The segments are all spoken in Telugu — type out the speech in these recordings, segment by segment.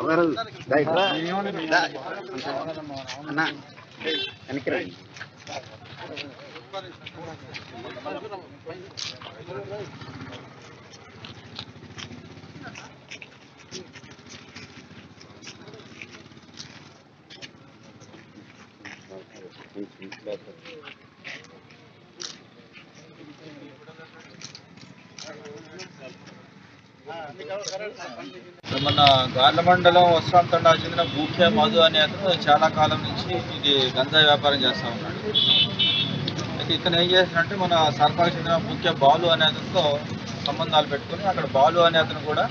ఎవరు దా ఇక్కడ. దా. అన్న వెనక్కి రండి మన గార్ల మండలం వస్త్రాం తండా చెందిన భూఖ్య మధు అనే అతను చాలా కాలం నుంచి ఇది గంజాయి వ్యాపారం చేస్తూ ఉన్నాడు అయితే ఇతను ఏం చేస్తాడంటే మన సర్పంచ్ చెందిన ముఖ్య బాలు అనే అతనితో సంబంధాలు పెట్టుకొని అక్కడ బాలు అనే అతను కూడా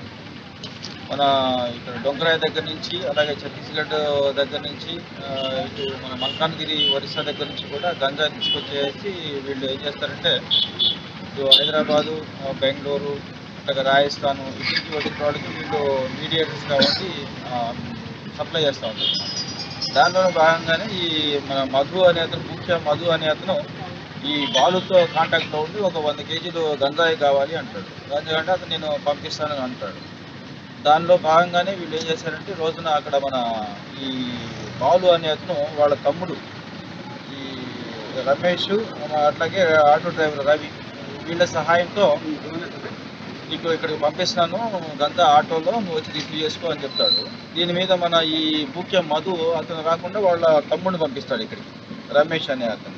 మన ఇక్కడ డొంకరాయ్ దగ్గర నుంచి అలాగే ఛత్తీస్గఢ్ దగ్గర నుంచి ఆ, ఇటు మన మల్కాన్గిరి ఒరిస్సా దగ్గర నుంచి కూడా గంజాయి తీసుకొచ్చేసి వీళ్ళు ఏం చేస్తారంటే ఇటు హైదరాబాదు ఆ, బెంగళూరు అట్లాగే రాజస్థాన్ ఇటు వచ్చే వాళ్ళకి వీళ్ళు మీడియేటర్స్ కాబట్టి సప్లై చేస్తూ ఉంటారు దానిలో భాగంగానే ఈ మన మధు అనే అతను ముఖ్య మధు అనే అతను ఈ బాలుతో కాంటాక్ట్లో ఉండి ఒక వంద కేజీలు గంజాయి కావాలి అంటాడు గంజాయి అంటే అతను నేను పంపిస్తానని అంటాడు దానిలో భాగంగానే వీళ్ళు ఏం చేశారంటే ఈ రోజున అక్కడ మన ఈ బాలు అనే అతను వాళ్ళ తమ్ముడు ఈ రమేష్ మన అట్లాగే ఆటో డ్రైవర్ రవి వీళ్ళ సహాయంతో నీకు ఇక్కడికి పంపిస్తున్నాను గంతా ఆటోలో నువ్వు వచ్చి రిసీవ్ చేసుకో అని చెప్తాడు దీని మీద మన ఈ ముఖ్య మధు అతను రాకుండా వాళ్ళ తమ్ముడిని పంపిస్తాడు ఇక్కడికి రమేష్ అనే అతను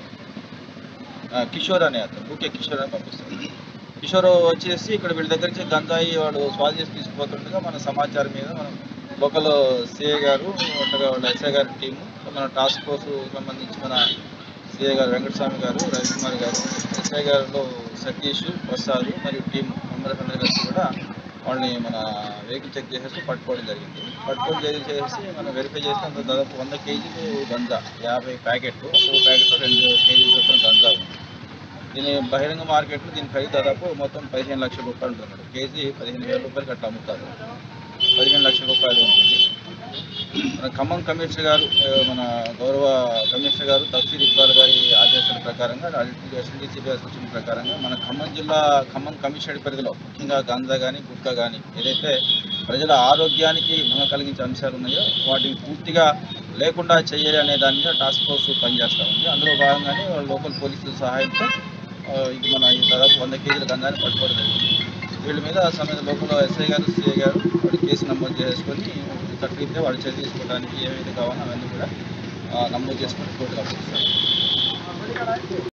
ఆ, కిషోర్ అనే అతను ముఖ్య కిషోర్ అని పంపిస్తాడు కిషోర్ వచ్చేసి ఇక్కడ వీళ్ళ దగ్గర నుంచి గంజాయి వాడు స్వాధీనం చేసి తీసుకుపోతుండగా మన సమాచారం మీద మనం లోకల్ సిఏ గారు అట్లాగే వాళ్ళ ఎస్ఐ గారి టీము మన టాస్క్ ఫోర్స్ సంబంధించి మన సిఏ గారు వెంకటస్వామి గారు రవికుమార్ గారు ఎస్ఐ గారిలో సతీష్ ప్రసాద్ మరియు టీం మెంబర్స్ అందరూ కలిసి కూడా వాళ్ళని మన వెహికల్ చెక్ చేసేసి పట్టుకోవడం జరిగింది పట్టుకోవడం చేసేసి మనం వెరిఫై చేస్తే అందులో దాదాపు వంద కేజీలు గంజా యాభై ప్యాకెట్లు ఒక్కొక్క ప్యాకెట్లో రెండు కేజీలు చొప్పున గంజా ఉంది దీని బహిరంగ మార్కెట్లో దీని ఖరీదు దాదాపు మొత్తం పదిహేను లక్షల రూపాయలు ఉంటుంది కేజీ పదిహేను వేల రూపాయలకి అట్లా అమ్ముతారు పదిహేను లక్షల రూపాయలు ఉంటుంది మన ఖమ్మం కమిషనర్ గారు ఆ, మన గౌరవ కమిషనర్ గారు తఫ్సీర్ ఇక్బాల్ గారి ఆదేశాల ప్రకారంగా ఎస్ఎన్డీసీ గారి సూచన ప్రకారంగా మన ఖమ్మం జిల్లా ఖమ్మం కమిషనర్ పరిధిలో ముఖ్యంగా గాంజా కానీ గుట్కా కానీ ఏదైతే ప్రజల ఆరోగ్యానికి భంగం కలిగించే అంశాలు ఉన్నాయో వాటిని పూర్తిగా లేకుండా చేయాలి అనే దాని మీద టాస్క్ ఫోర్స్ పనిచేస్తూ ఉంది అందులో భాగంగానే లోకల్ పోలీసుల సహాయంతో ఆ, ఇది మన ఈ దాదాపు వంద కేజీల గంజాన్ని పట్టుకోవడం జరిగింది వీళ్ళ మీద సమేత లోపల ఎస్ఐ గారు సిఐ గారు వాడి కేసు నమోదు చేసుకొని చట్టరీత్యా వాడి చర్య తీసుకోవడానికి ఏవైతే కావాలో అవన్నీ కూడా ఆ, నమోదు చేసుకొని కోర్టులో అప్పగిస్తారు